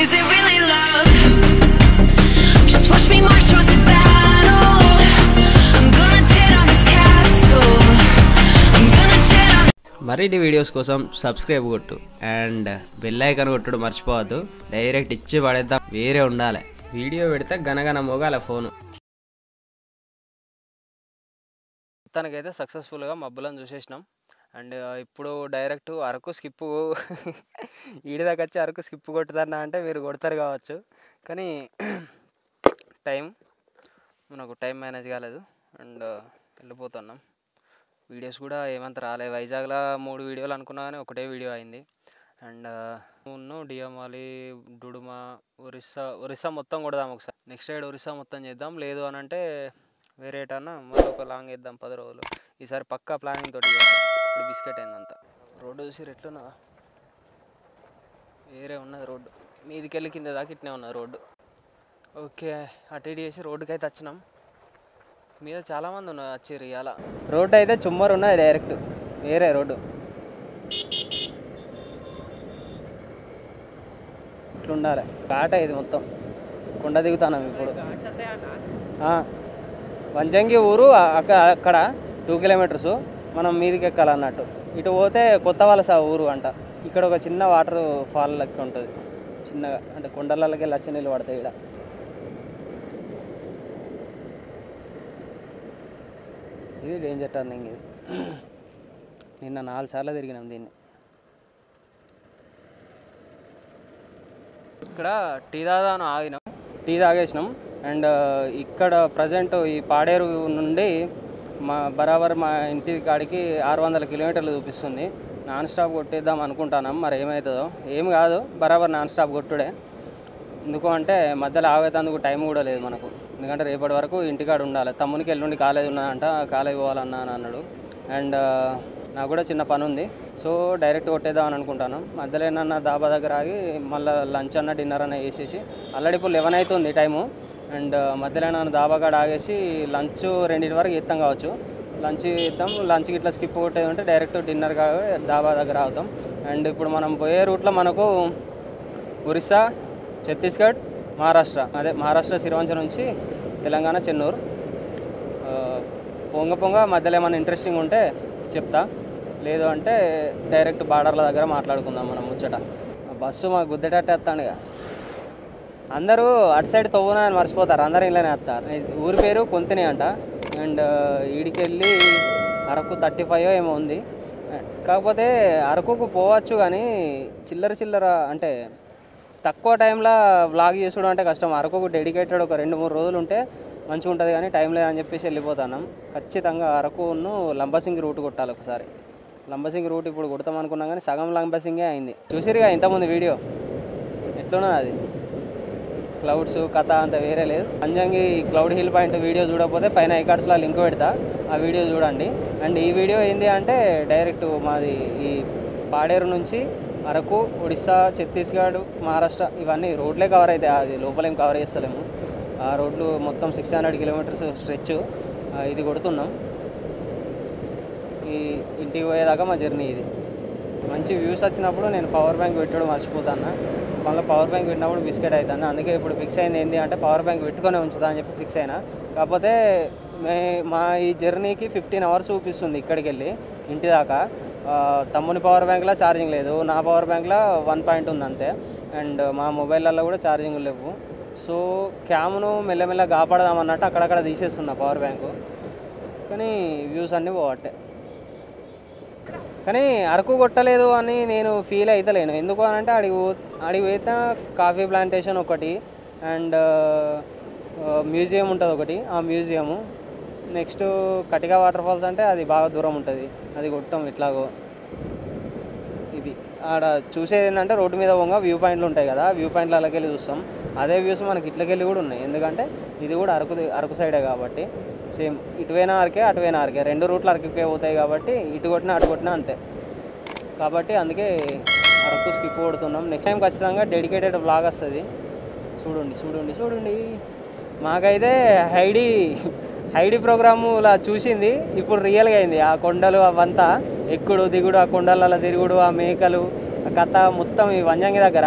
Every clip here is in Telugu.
is it really love? Just watch me march towards the battle. I'm gonna tear down this castle. I'm gonna tear down. మరిన్ని వీడియోస్ కోసం సబ్స్క్రైబ్ కొట్టు అండ్ బెల్ ఐకాన్ కొట్టుడు మర్చిపోవద్దు డైరెక్ట్ ఇచ్చి పడేద్దాం వేరే ఉండాలి వీడియో పెడితే గనగన మోగాల ఫోను మొత్తానికైతే సక్సెస్ఫుల్గా మబ్బులను చూసేసినాం అండ్ ఇప్పుడు డైరెక్ట్ అరకు స్కిప్ ఈడి దాకా వచ్చి అరకు స్కిప్ కొట్టుదన్నా అంటే మీరు కొడతారు కావచ్చు కానీ టైం మనకు టైం మేనేజ్ కాలేదు అండ్ వెళ్ళిపోతున్నాం వీడియోస్ కూడా ఏమంత రాలే వైజాగ్లో మూడు వీడియోలు అనుకున్నా కానీ ఒకటే వీడియో అయింది అండ్ ఉన్ను డియమాలి డుడుమా ఒరిస్సా ఒరిస్సా మొత్తం కొడదాం ఒకసారి నెక్స్ట్ సైడ్ ఒరిస్సా మొత్తం చేద్దాం లేదు అని అంటే వేరే ఎటన్నా మళ్ళీ ఒక లాంగ్ వేద్దాం పది రోజులు ఈసారి పక్కా ప్లానింగ్ తోటి చేయాలి. ఇప్పుడు బిస్కెట్ అయిందంతా రోడ్డు చూసి ఎట్లున్నా వేరే ఉన్నది రోడ్డు మీదికి వెళ్ళి కింద దాకా ఇట్నే ఉన్నది రోడ్డు ఓకే అటు ఇటు చేసి రోడ్డుకి అయితే వచ్చినాం మీద చాలా మంది ఉన్నారు వచ్చారు ఇవాళ రోడ్డు అయితే చుమ్మరు ఉన్నది డైరెక్ట్ వేరే రోడ్డు ఇట్లుండాలి ఘాట ఇది మొత్తం కొండ దిగుతాం ఇప్పుడు ఆ, వంజంగి ఊరు అ- అక్క- అక్కడ టూ కిలోమీటర్స్ మనం మీదికి ఎక్కాలన్నట్టు ఇటు పోతే కొత్త వలస ఊరు అంట ఇక్కడ ఒక చిన్న వాటర్ ఫాల్ లెక్క ఉంటుంది చిన్నగా అంటే కొండలకి వెళ్ళి వచ్చి నీళ్ళు పడతాయి ఇక్కడ ఇది డేంజర్ టర్నింగ్ ఇది నిన్న నాలుగు సార్లు తిరిగినాం దీన్ని ఇక్కడ టీ తాగాను ఆగినాం టీ తాగేసినాం అండ్ ఇక్కడ ప్రజెంట్ ఈ పాడేరు నుండి మా బరాబర్ మా ఇంటి కాడికి ఆరు వందల కిలోమీటర్లు చూపిస్తుంది నాన్ స్టాప్ కొట్టేద్దాం అనుకుంటున్నాం మరి ఏమవుతుందో ఏం కాదు బరాబర్ నాన్ స్టాప్ కొట్టుడే ఎందుకు అంటే మధ్యలో ఆగేటందుకు టైం కూడా లేదు మనకు ఎందుకంటే రేపటి వరకు ఇంటికాడ ఉండాలి తమ్మునికి ఎల్లుండి కాలేజ్ ఉన్నదంట కాలేజ్ పోవాలన్నా అని అన్నాడు అండ్ నాకు కూడా చిన్న పని ఉంది సో డైరెక్ట్ కొట్టేద్దాం అని అనుకుంటాను మధ్యలో ఏమన్నా దాబా దగ్గర ఆగి మళ్ళీ లంచ్ అన్న డిన్నర్ అన్న వేసేసి ఆల్రెడీ ఇప్పుడు లెవెన్ అవుతుంది టైము అండ్ మధ్యలో ఏమన్నా దాబా కాడ ఆగేసి లంచ్ రెండింటి వరకు ఇస్తాం కావచ్చు లంచ్ ఇద్దాం లంచ్కి ఇట్లా స్కిప్ కొట్టేది ఉంటే డైరెక్ట్ డిన్నర్ కాగా దాబా దగ్గర ఆగుతాం అండ్ ఇప్పుడు మనం పోయే రూట్లో మనకు ఒరిస్సా ఛత్తీస్గఢ్ మహారాష్ట్ర అదే మహారాష్ట్ర సిరివంచ నుంచి తెలంగాణ చెన్నూరు ఆ, పొంగ పొంగ మధ్యలో ఏమైనా ఇంట్రెస్టింగ్ ఉంటే చెప్తా లేదు అంటే డైరెక్ట్ బార్డర్ల దగ్గర మాట్లాడుకుందాం మనం ముచ్చట ఆ బస్సు మాకు గుద్దేటట్టు వేస్తాడుగా అందరూ అటు సైడ్ తవ్వున అని మర్చిపోతారు అందరూ ఇళ్ళనే వేస్తారు ఇది ఊరి పేరు కొంతిని అంట అండ్ ఈడికెళ్ళి అరకు థర్టీ ఫైవ్ ఏమో ఉంది కాకపోతే అరకుకు పోవచ్చు కానీ చిల్లర చిల్లర అంటే తక్కువ టైంలో వ్లాగ్ చేసుడు అంటే కష్టం అరకుకు డెడికేటెడ్ ఒక రెండు మూడు రోజులు ఉంటే మంచిగా ఉంటుంది కానీ టైం లేదని చెప్పేసి వెళ్ళిపోతాను ఖచ్చితంగా అరకును లంబసింగి రూట్ కొట్టాలి ఒకసారి లంబసింగి రూట్ ఇప్పుడు కొడతాం అనుకున్నాం కానీ సగం లంబసింగే అయింది చూసిరుగా ఇంతకుముందు వీడియో ఎట్లున్నది అది క్లౌడ్స్ కథ అంత వేరే లేదు Panjangi cloud hill point video చూడకపోతే పైన ఐకార్డ్స్లో లింక్ పెడతా ఆ వీడియో చూడండి అండ్ ఈ వీడియో ఏంటి అంటే డైరెక్ట్ మాది ఈ పాడేరు నుంచి అరకు ఒడిస్సా ఛత్తీస్గఢ్ మహారాష్ట్ర ఇవన్నీ రోడ్లే కవర్ అవుతాయి అది లోపలేం కవర్ చేస్తలేము ఆ రోడ్లు మొత్తం సిక్స్ హండ్రెడ్ కిలోమీటర్స్ స్ట్రెచ్ ఇది కొడుతున్నాం ఈ ఇంటికి పోయేదాకా మా జర్నీ ఇది మంచి వ్యూస్ వచ్చినప్పుడు నేను పవర్ బ్యాంక్ పెట్టడం మర్చిపోతాను మళ్ళీ పవర్ బ్యాంక్ పెట్టినప్పుడు బిస్కెట్ అవుతాను అందుకే ఇప్పుడు ఫిక్స్ అయింది ఏంటి అంటే పవర్ బ్యాంక్ పెట్టుకొని ఉంచుతా అని చెప్పి ఫిక్స్ అయినా కాకపోతే మే మా ఈ జర్నీకి ఫిఫ్టీన్ అవర్స్ చూపిస్తుంది ఇక్కడికి వెళ్ళి ఇంటి దాకా ఆ, తమ్ముని పవర్ బ్యాంక్లో ఛార్జింగ్ లేదు నా పవర్ బ్యాంక్లో వన్ పాయింట్ ఉంది అంతే అండ్ మా మొబైల్లో కూడా ఛార్జింగ్ లేవు సో క్యామ్ను మెల్లమెల్ల కాపాడదాం అన్నట్టు అక్కడక్కడ తీసేస్తున్నా పవర్ బ్యాంకు కానీ వ్యూస్ అన్నీ పోవట్టే కానీ అరకు కొట్టలేదు అని నేను ఫీల్ అవుతలేను ఎందుకు అని అంటే అడిగి అడిగి పోతే కాఫీ ప్లాంటేషన్ ఒకటి అండ్ మ్యూజియం ఉంటుంది ఒకటి ఆ మ్యూజియము నెక్స్ట్ కటిగా వాటర్ ఫాల్స్ అంటే అది బాగా దూరం ఉంటుంది అది కొట్టం ఇట్లాగో ఇది ఆడ చూసేది ఏంటంటే రోడ్డు మీద పోగా వ్యూ పాయింట్లు ఉంటాయి కదా వ్యూ పాయింట్లు అలాగెళ్ళి చూస్తాం అదే వ్యూస్ మనకి ఇట్లకెళ్ళి కూడా ఉన్నాయి ఎందుకంటే ఇది కూడా అరకు అరకు సైడే కాబట్టి సేమ్ ఇటువైనా అరకే అటువైనా అరకే రెండు రూట్లు అరకే పోతాయి కాబట్టి ఇటు కొట్టినా అటు కొట్టినా అంతే కాబట్టి అందుకే అరకు స్కిప్ కొడుతున్నాం నెక్స్ట్ టైం ఖచ్చితంగా డెడికేటెడ్ బ్లాగ్ వస్తుంది చూడండి చూడండి చూడండి మాకైతే హైడీ హైడీ ప్రోగ్రాము ఇలా చూసింది ఇప్పుడు రియల్గా అయింది ఆ కొండలు అవంతా ఎక్కుడు దిగుడు ఆ కొండలలో తిరుగుడు ఆ మేకలు ఆ కథ మొత్తం ఈ వంజంగి దగ్గర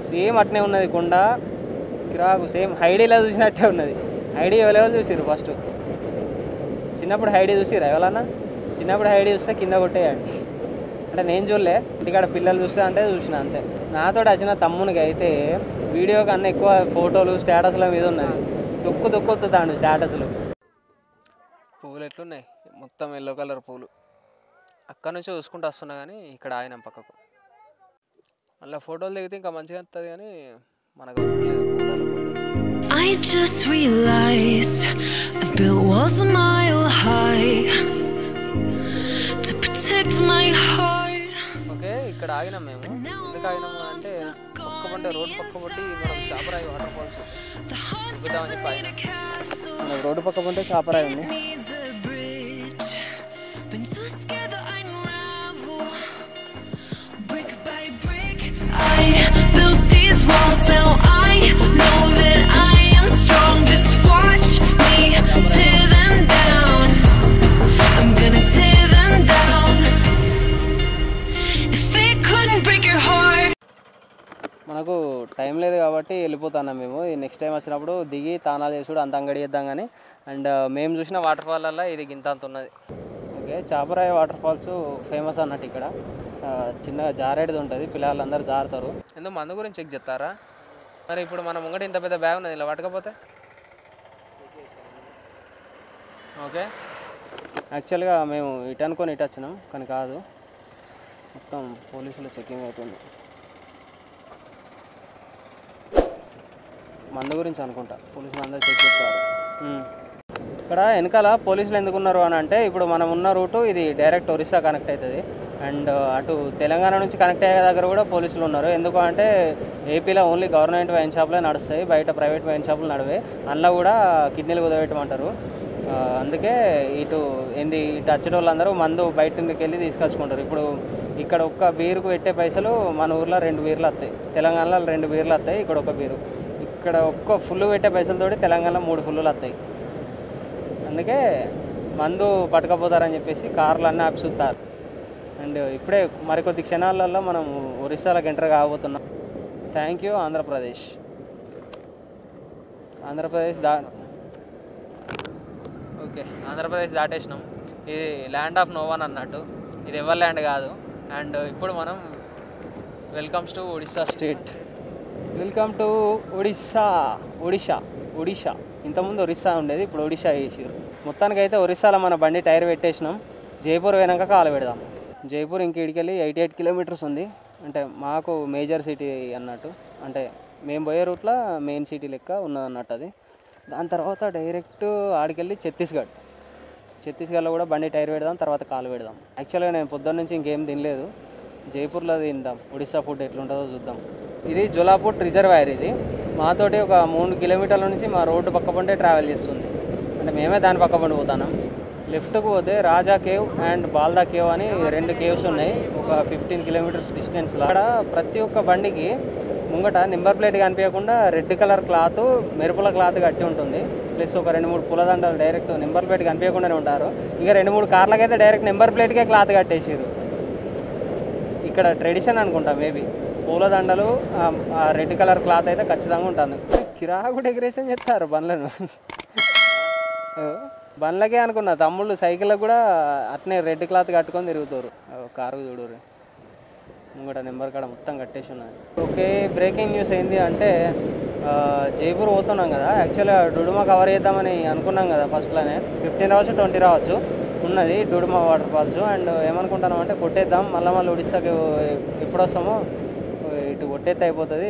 సేమ్ అట్నే ఉన్నది కొండ కిరాకు సేమ్ హైడీలో చూసినట్టే ఉన్నది హైడీ ఎవరెవరు చూసిర్రు ఫస్ట్ చిన్నప్పుడు హైడీ చూసిరా ఎవరన్నా చిన్నప్పుడు హైడీ చూస్తే కింద కొట్టేయండి అంటే నేను చూడలే ఇంటికాడ పిల్లలు చూస్తే అంటే చూసిన అంతే నాతో వచ్చిన తమ్మునికి అయితే వీడియో కన్నా ఎక్కువ ఫోటోలు స్టేటస్ల మీద ఉన్నది దొక్కు దొక్కొత్తుతాడు స్టేటస్లు పువ్వులు ఎట్లున్నాయి మొత్తం ఎల్లో కలర్ పూలు అక్కడ నుంచి చూసుకుంటూ వస్తున్నా కానీ ఇక్కడ ఆగినాం పక్కకు మళ్ళీ ఫోటోలు దిగితే ఇంకా మంచిగా వస్తుంది కానీ మనకు అవసరం లేదు పూల ఫోటోలు I just realized I've built walls a mile high to protect my heart. Okay ఇక్కడ ఆగినాం మేము ఎందుకు ఆగినాము అంటే పక్క పంటే రోడ్డు పక్క పట్టి మనం Chaparai water falls The heart దిగుదామని doesn't పైన need a castle, మనకు రోడ్డు పక్క పంటే చాపరాయి ఉంది needs a bridge. Been too scared that I unravel, brick by brick. I built these walls, now I know that I am strong. Just watch me tear them down. I'm gonna tear them down. If it couldn't break your heart. మనకు టైం లేదు కాబట్టి వెళ్ళిపోతున్నాం మేము నెక్స్ట్ టైం వచ్చినప్పుడు దిగి తానాలు చేసుడు అంత అంగడి చేద్దాం కానీ అండ్ మేము చూసిన వాటర్ ఫాల్లో ఇది గింత అంత ఉన్నది okay Chaparai water falls famous అన్నట్టు ఇక్కడ ఆ, చిన్నగా జారేది ఉంటుంది పిల్లలందరూ జారుతారు ఎందుకు మందు గురించి చెక్ చేస్తారా మరి ఇప్పుడు మన ముంగట ఇంత పెద్ద బ్యాగ్ ఉన్నది ఇలా పట్టకపోతే ఓకే యాక్చువల్గా మేము ఇటు అనుకొని ఇటు వచ్చినాం కానీ కాదు మొత్తం పోలీసులు చెకింగ్ అవుతుంది మందు గురించి అనుకుంటా పోలీసులు అందరూ చెక్ చేస్తారు ఉమ్. ఇక్కడ వెనకాల పోలీసులు ఎందుకు ఉన్నారు అని అంటే ఇప్పుడు మనం ఉన్న రూటు ఇది డైరెక్ట్ ఒరిస్సా కనెక్ట్ అవుతుంది అండ్ అటు తెలంగాణ నుంచి కనెక్ట్ అయ్యే దగ్గర కూడా పోలీసులు ఉన్నారు ఎందుకు అంటే ఏపీలో ఓన్లీ గవర్నమెంట్ వైన్ షాప్లే నడుస్తాయి బయట ప్రైవేట్ వైన్ షాపులు నడివే అందులో కూడా కిడ్నీలు కుదబెట్టమంటారు ఆ, అందుకే ఇటు ఏంది ఇటు వచ్చే వాళ్ళందరూ మందు బయట నుండికి వెళ్ళి తీసుకొచ్చుకుంటారు ఇప్పుడు ఇక్కడ ఒక్క బీరుకు పెట్టే పైసలు మన ఊర్లో రెండు బీర్లు వస్తాయి తెలంగాణలో రెండు బీర్లు వస్తాయి ఇక్కడ ఒక బీరు ఇక్కడ ఒక్క ఫుల్ పెట్టే పైసలతోటి తెలంగాణలో మూడు ఫుల్లులు వస్తాయి అందుకే మందు పట్టుకపోతారని చెప్పేసి కార్లు అన్నీ ఆపిస్తున్నారు అండ్ ఇప్పుడే మరికొద్ది క్షణాలలో మనం ఒరిస్సాలోకి ఎంటర్ కాబోతున్నాం థ్యాంక్ యూ ఆంధ్రప్రదేశ్ ఆంధ్రప్రదేశ్ దా ఓకే ఆంధ్రప్రదేశ్ దాటేసినాం ఇది ల్యాండ్ ఆఫ్ నోవన్ అన్నట్టు ఇది ఎవరి ల్యాండ్ కాదు అండ్ ఇప్పుడు మనం welcomes to Odisha state welcome to Odisha Odisha Odisha ఇంతకుముందు ఒరిస్సా ఉండేది ఇప్పుడు ఒడిషా చేసారు మొత్తానికైతే ఒరిస్సాలో మన బండి టైర్ పెట్టేసినాం జైపూర్ పోయినాక కాలు పెడదాం జైపూర్ ఇంక ఇడికెళ్ళి ఎయిటీ ఎయిట్ కిలోమీటర్స్ ఉంది అంటే మాకు మేజర్ సిటీ అన్నట్టు అంటే మేము పోయే రూట్లో మెయిన్ సిటీ లెక్క ఉన్నది అన్నట్టు అది దాని తర్వాత డైరెక్ట్ ఆడికెళ్ళి ఛత్తీస్గఢ్ ఛత్తీస్గఢ్లో కూడా బండి టైర్ పెడదాం తర్వాత కాలు పెడదాం యాక్చువల్గా నేను పొద్దున్న నుంచి ఇంకేం తినలేదు జైపూర్లో తిందాం ఒడిస్సా ఫుడ్ ఎట్లుంటుందో చూద్దాం ఇది జోలాపూర్ రిజర్వాయర్ ఇది మాతోటి ఒక మూడు కిలోమీటర్ల నుంచి మా రోడ్డు పక్క పంటే ట్రావెల్ చేస్తుంది అంటే మేమే దాని పక్క పండి పోతున్నాం లెఫ్ట్కి పోతే Raja cave and Balda cave అని రెండు కేవ్స్ ఉన్నాయి ఒక ఫిఫ్టీన్ కిలోమీటర్స్ డిస్టెన్స్లో అక్కడ ప్రతి ఒక్క బండికి ముంగట నెంబర్ ప్లేట్ కనిపించకుండా రెడ్ కలర్ క్లాత్ మెరుపుల క్లాత్ కట్టి ఉంటుంది ప్లస్ ఒక రెండు మూడు పూలదండలు డైరెక్ట్ నెంబర్ ప్లేట్ కనిపించకుండానే ఉంటారు ఇంకా రెండు మూడు కార్లకైతే డైరెక్ట్ నెంబర్ ప్లేట్కే క్లాత్ కట్టేసారు ఇక్కడ ట్రెడిషన్ అనుకుంటా మేబీ పూలదండలు ఆ- ఆ రెడ్ కలర్ క్లాత్ అయితే ఖచ్చితంగా ఉంటుంది కిరాకు డెకరేషన్ చేస్తారు బండ్లను ఓ, బండ్లకే అనుకున్నా తమ్ముళ్ళు సైకిళ్ళకు కూడా అట్నే రెడ్ క్లాత్ కట్టుకొని తిరుగుతారు ఓ, కారు చూడరు ముంగట నెంబర్ కాడ మొత్తం కట్టేసి ఉన్నది ఓకే బ్రేకింగ్ న్యూస్ ఏంది అంటే ఆ, జైపూర్ పోతున్నాం కదా యాక్చువల్గా డుడుమా కవర్ చేద్దామని అనుకున్నాం కదా ఫస్ట్లోనే ఫిఫ్టీన్ రావచ్చు ట్వంటీ రావచ్చు ఉన్నది డుడుమా వాటర్ ఫాల్స్ అండ్ ఏమనుకుంటున్నాం అంటే కొట్టేద్దాం మళ్ళీ మళ్ళీ ఒడిస్సాకి ఎప్పుడు వస్తామో ఇటు కొట్టేస్తే అయిపోతుంది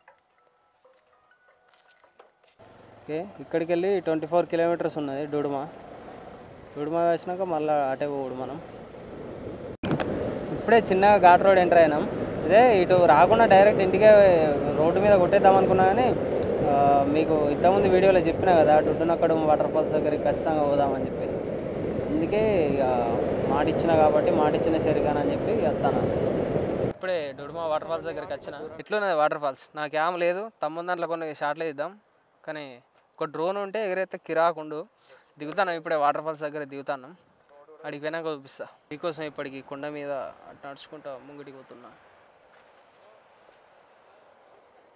ఓకే ఇక్కడికి వెళ్ళి ట్వంటీ ఫోర్ కిలోమీటర్స్ ఉన్నది డుడుమా డుడుమా వేసినాక మళ్ళీ అటే పోడు మనం ఇప్పుడే చిన్నగా ఘాట్ రోడ్ ఎంటర్ అయినాం ఇదే ఇటు రాకుండా డైరెక్ట్ ఇంటికే రోడ్డు మీద కొట్టేద్దాం అనుకున్నా కానీ ఆ, మీకు ఇంతకుముందు వీడియోలో చెప్పిన కదా డుడ్డునక్కడ వాటర్ ఫాల్స్ దగ్గరికి ఖచ్చితంగా పోదామని చెప్పి అందుకే ఇక మాట ఇచ్చిన కాబట్టి మాట ఇచ్చిన సరిగానని చెప్పి వస్తాను ఇప్పుడే డుడుమా వాటర్ ఫాల్స్ దగ్గరికి వచ్చిన ఇట్లున్నది వాటర్ ఫాల్స్ నాకు ఏం లేదు తమ్ముని దాంట్లో కొన్ని షార్ట్లు ఇద్దాం కానీ ఒక డ్రోన్ ఉంటే ఎగరైతే కిరాకుండు దిగుతాను ఇప్పుడే వాటర్ ఫాల్స్ దగ్గర దిగుతాను అడిగి పోయినాక చూపిస్తా మీకోసం ఇప్పటికి కొండ మీద అటు నడుచుకుంటా ముంగిటికి పోతున్నా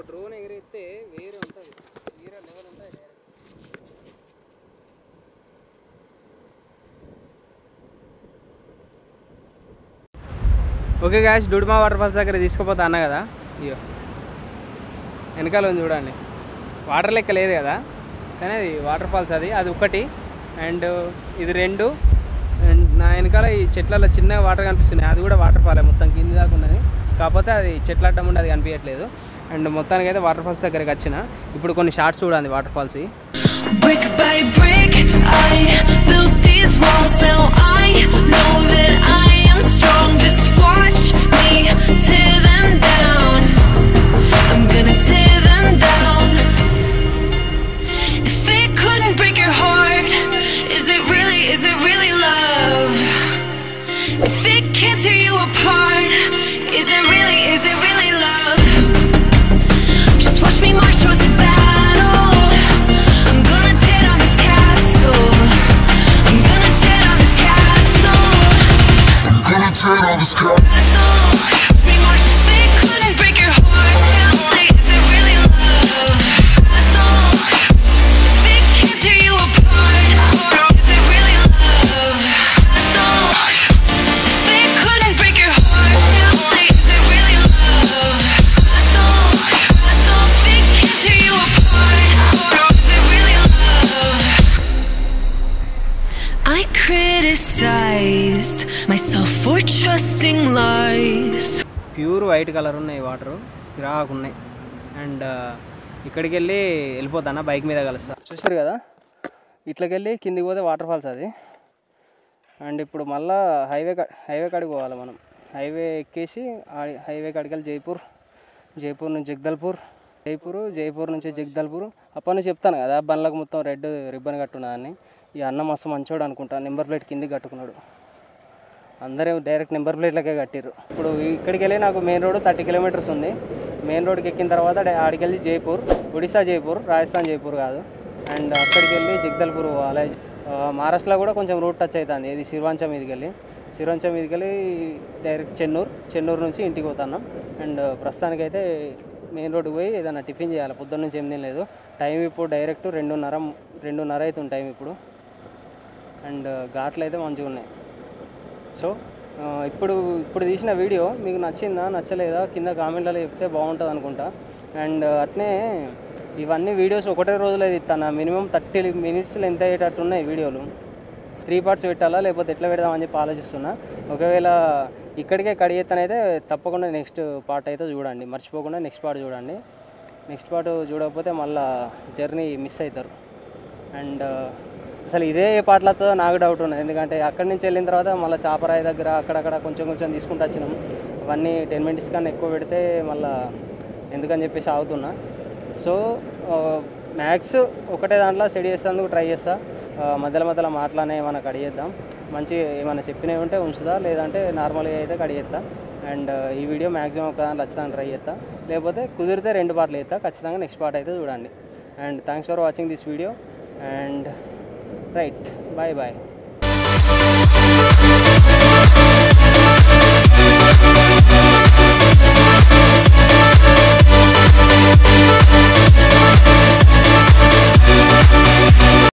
డ్రోన్ ఎగిరిస్తే వేరే ఉంటుంది వేరే లెవెల్ ఉంటుంది okay guys Duduma water falls దగ్గర తీసుకుపోతా అన్న కదా ఇయో వెనకాల ఉంది చూడండి వాటర్ లెక్క లేదు కదా కానీ అది వాటర్ ఫాల్స్ అది అది ఒకటి అండ్ ఇది రెండు అండ్ నా వెనకాల ఈ చెట్లలో చిన్న వాటర్ కనిపిస్తున్నాయి అది కూడా వాటర్ ఫాలే మొత్తం కింది దాకా ఉన్నది కాకపోతే అది చెట్ల అడ్డం ఉండి అది కనిపించట్లేదు అండ్ మొత్తానికి అయితే వాటర్ ఫాల్స్ దగ్గరికి వచ్చిన ఇప్పుడు కొన్ని షార్ట్స్ చూడండి water falls Brick by brick, I built these walls. Now I know that I am strong. Just watch me tear them down. I'm gonna tear them down. If it couldn't break your heart, is it really, is it really love? If it can't tear you apart, is it really, is it really love? Just watch me march towards the battle. I'm gonna tear down this castle. I'm gonna tear down this castle. Gonna tear down this car. Castle. Watch me march. If it couldn't break your heart, is it really love? Castle. If it can't tear you apart, is it really love? Castle. If it couldn't break your heart, is it really love? Castle. Castle. If it can't tear you apart, is it really love? I criticized myself for trusting lies. Pure white colour ఉన్నాయి వాటర్ కిరాకు ఉన్నాయి అండ్ ఇక్కడికి వెళ్ళి వెళ్ళిపోతానా బైక్ మీద కలుస్తా చూసారు కదా ఇట్లకి వెళ్ళి కిందికి పోతే వాటర్ ఫాల్స్ అది అండ్ ఇప్పుడు మళ్ళా హైవే కా హైవే కాడికి పోవాలి మనం హైవే ఎక్కేసి ఆ హైవే కాడికి వెళ్ళి జైపూర్ జైపూర్ నుంచి జగదల్పూర్ జైపూర్ జైపూర్ నుంచి జగదల్పూర్ అప్పటి నుంచి చెప్తాను కదా బండ్లకు మొత్తం రెడ్ రిబ్బన్ కట్టున్నా అని ఈ అన్న మస్తు మంచోడు అనుకుంటా నెంబర్ ప్లేట్ కిందికి కట్టుకున్నాడు అందరూ డైరెక్ట్ నెంబర్ ప్లేట్లకే కట్టిర్రు ఇప్పుడు ఇక్కడికి వెళ్ళి నాకు మెయిన్ రోడ్ థర్టీ కిలోమీటర్స్ ఉంది మెయిన్ రోడ్కి ఎక్కిన తర్వాత డా- ఆడికి వెళ్ళి జైపూర్ ఒడిశా జైపూర్ రాజస్థాన్ జైపూర్ కాదు అండ్ అక్కడికి వెళ్ళి జగదల్పూర్ పోవాలి ఆ, మహారాష్ట్రలో కూడా కొంచెం రూట్ టచ్ అవుతుంది ఇది శిర్వాంచం మీదకి వెళ్ళి శిర్వాంచం మీదకి వెళ్ళి డైరెక్ట్ చెన్నూరు చెన్నూరు నుంచి ఇంటికి పోతున్నాం అండ్ ప్రస్తుతానికైతే మెయిన్ రోడ్కి పోయి ఏదైనా టిఫిన్ చేయాలి పొద్దున్న నుంచి ఏం లేదు టైం ఇప్పుడు డైరెక్ట్ రెండున్నర రెండున్నర అవుతుంది టైం ఇప్పుడు అండ్ ఘాట్లు అయితే మంచిగా ఉన్నాయి సో ఆ, ఇప్పుడు ఇప్పుడు తీసిన వీడియో మీకు నచ్చిందా నచ్చలేదా కింద కామెంట్లలో చెప్తే బాగుంటుంది అనుకుంటా అండ్ అట్నే ఇవన్నీ వీడియోస్ ఒకటే రోజులో తీస్తాను మినిమం థర్టీ మినిట్స్లో ఎంత అయ్యేటట్టు ఉన్నాయి వీడియోలు త్రీ పార్ట్స్ పెట్టాలా లేకపోతే ఎట్లా పెడదామని చెప్పి ఆలోచిస్తున్నా ఒకవేళ ఇక్కడికే కడిగేత్తనైతే తప్పకుండా నెక్స్ట్ పార్ట్ అయితే చూడండి మర్చిపోకుండా నెక్స్ట్ పార్ట్ చూడండి నెక్స్ట్ పార్ట్ చూడకపోతే మళ్ళీ జర్నీ మిస్ అవుతారు అండ్ అసలు ఇదే ఏ పాటలతో నాకు డౌట్ ఉన్నది ఎందుకంటే అక్కడి నుంచి వెళ్ళిన తర్వాత మళ్ళీ చాపరాయి దగ్గర అక్కడక్కడ కొంచెం కొంచెం తీసుకుంటూ వచ్చినాం అవన్నీ టెన్ మినిట్స్ కన్నా ఎక్కువ పెడితే మళ్ళీ ఎందుకని చెప్పేసి ఆగుతున్నా సో మ్యాథ్స్ ఒకటే దాంట్లో సెట్ చేసేందుకు ట్రై చేస్తా ఆ, మధ్యలో మధ్యలో మాటలనే ఏమైనా కడిగేద్దాం మంచి ఏమైనా చెప్పినవి ఉంటే ఉంచుదా లేదంటే నార్మల్గా అయితే కడిగేస్తా అండ్ ఈ వీడియో మ్యాక్సిమం ఒక దాంట్లో ఖచ్చితంగా ట్రై చేస్తా లేకపోతే కుదిరితే రెండు పాటలు చేస్తా ఖచ్చితంగా నెక్స్ట్ పార్ట్ అయితే చూడండి and thanks for watching this video and right bye bye